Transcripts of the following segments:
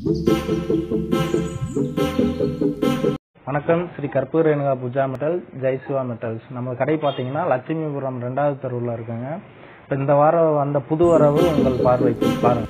வணக்கம் Sri Karpoora Renuka Pooja metal Jaisiva metals நம்ம கடை பார்த்தீங்கன்னா லட்சுமிபுரம் ரெண்டாவது தெருவில் இருக்குங்க இப்போ இந்த வாரம் வந்த புது வரவு உங்கள் பார்வைக்கு பாருங்க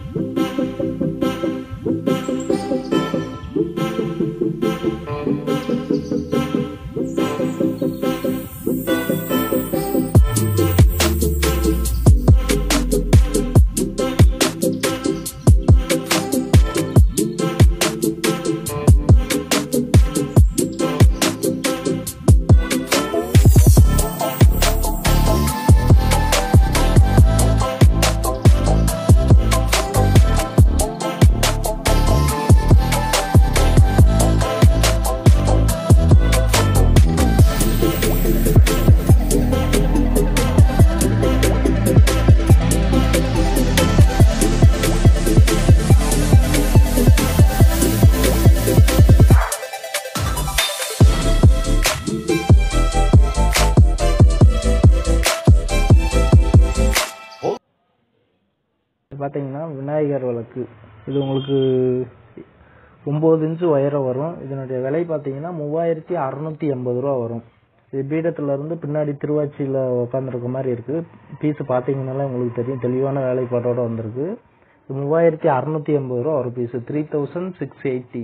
இது பார்த்தீங்கன்னா விநாயகர் விளக்கு இது உங்களுக்கு ஒம்பது இன்ச்சு உயரம் வரும் இதனுடைய விலை பார்த்தீங்கன்னா மூவாயிரத்தி அறநூற்றி எண்பது ரூபா வரும் இது பீடத்துல இருந்து பின்னாடி திருவாச்சியில் உட்காந்துருக்க மாதிரி இருக்கு பீஸ் பார்த்தீங்கன்னாலே உங்களுக்கு தெரியும் தெளிவான வேலைப்பாட்டோட வந்திருக்கு இது மூவாயிரத்தி அறநூற்றி எண்பது ரூபா ஒரு piece three thousand six eighty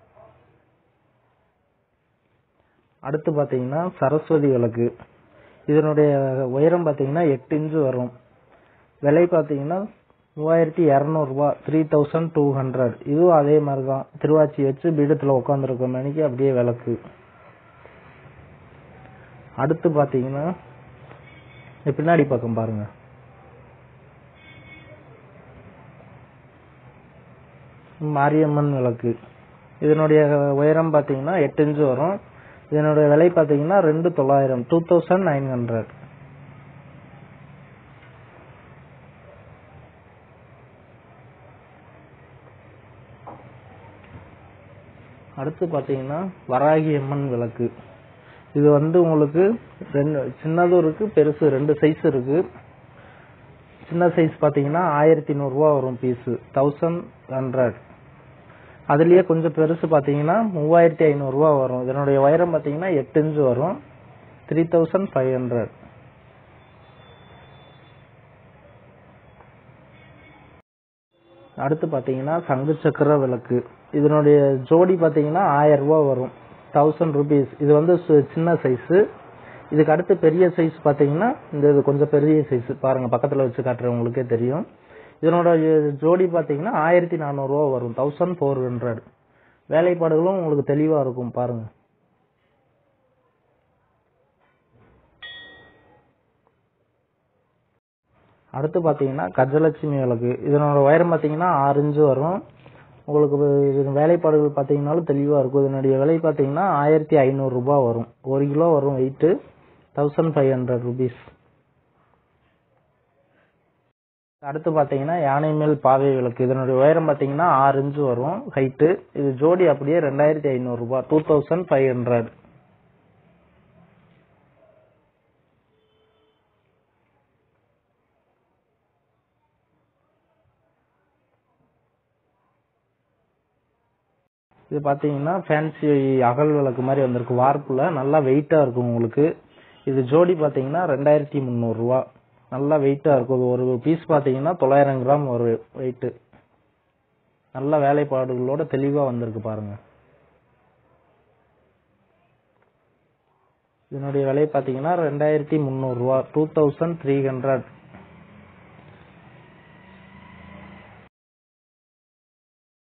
அடுத்து பார்த்தீங்கன்னா சரஸ்வதி விளக்கு இதனுடைய உயரம் பார்த்தீங்கன்னா எட்டு இன்ச்சு வரும் விலை பார்த்தீங்கன்னா மூவாயிரத்தி இரநூறுபா த்ரீ தௌசண்ட் டூ ஹண்ட்ரட் இதுவும் அதே மாதிரி தான் திருவாச்சி வச்சு பீடத்தில் உட்காந்துருக்க மணிக்கு அப்படியே விளக்கு அடுத்து பார்த்தீங்கன்னா இந்த பின்னாடி பக்கம் பாருங்க மாரியம்மன் விளக்கு இதனுடைய உயரம் பார்த்தீங்கன்னா எட்டு இன்ச்சு வரும் இதனுடைய விலை பார்த்தீங்கன்னா ரெண்டு தொள்ளாயிரம் டூ தௌசண்ட் நைன் ஹண்ட்ரட் அடுத்து பார்த்தீங்கன்னா வராகி அம்மன் விளக்கு இது வந்து உங்களுக்கு ரெண்டு சின்னதும் இருக்கு பெருசு ரெண்டு சைஸ் இருக்கு சின்ன சைஸ் பார்த்தீங்கன்னா ஆயிரத்தி நூறுரூவா வரும் பீஸு தௌசண்ட் ஹண்ட்ரட் அதுலயே கொஞ்சம் பெருசு பார்த்தீங்கன்னா மூவாயிரத்தி ஐநூறுரூவா வரும் இதனுடைய உயரம் பார்த்தீங்கன்னா எட்டு இன்ச்சு வரும் த்ரீ தௌசண்ட் ஃபைவ் ஹண்ட்ரட் அடுத்து பார்த்தீங்கன்னா சங்கு சக்கர விளக்கு இதனுடைய ஜோடி பார்த்தீங்கன்னா ஆயிரம் ரூபாய் வரும் தௌசண்ட் ருபீஸ் இது வந்து சு- சின்ன சைஸு இதுக்கு அடுத்து பெரிய சைஸ் பார்த்தீங்கன்னா இந்த இது கொஞ்சம் பெரிய சைஸ் பாருங்க பக்கத்தில் வச்சு காட்டுறேன் உங்களுக்கே தெரியும் இதனோட ஜோடி பார்த்தீங்கன்னா ஆயிரத்தி நானூறுரூவா வரும் தௌசண்ட் ஃபோர் ஹண்ட்ரட் வேலைப்பாடுகளும் உங்களுக்கு தெளிவாக இருக்கும் பாருங்க அடுத்து பார்த்தீங்கன்னா கஜலட்சுமி விளக்கு இதனோட உயரம் பார்த்தீங்கன்னா ஆறு இன்ச்சு வரும் உங்களுக்கு இது- இது வேலைப்பாடுகள் பார்த்தீங்கன்னாலும் தெளிவாக இருக்கும் இதனுடைய விலை பார்த்தீங்கன்னா ஆயிரத்தி ஐநூறுரூபா வரும் ஒரு கிலோ வரும் weight thousand five hundred rupees அடுத்து பார்த்தீங்கன்னா யானை மேல் பாவை விளக்கு இதனுடைய உயரம் பார்த்தீங்கன்னா ஆறு இன்ச்சு வரும் ஹைட்டு இது ஜோடி அப்படியே ரெண்டாயிரத்தி ஐநூறுரூபா டூ தௌசண்ட் ஃபைவ் ஹண்ட்ரட் இது பார்த்தீங்கன்னா ஃபேன்சி அகல் விளக்கு மாதிரி வந்திருக்கு வார்ப்புல நல்லா வெயிட்டாக இருக்கும் உங்களுக்கு இது ஜோடி பார்த்தீங்கன்னா ரெண்டாயிரத்தி முந்நூறுரூவா நல்லா வெயிட்டாக இருக்கும் இது ஒரு பீஸ் பார்த்தீங்கன்னா தொள்ளாயிரம் கிராம் ஒரு வெயிட்டு நல்ல வேலைப்பாடுகளோட தெளிவாக வந்திருக்கு பாருங்க இதனுடைய விலை பார்த்தீங்கன்னா ரெண்டாயிரத்தி முந்நூறுரூவா டூ தௌசண்ட் த்ரீ ஹண்ட்ரட்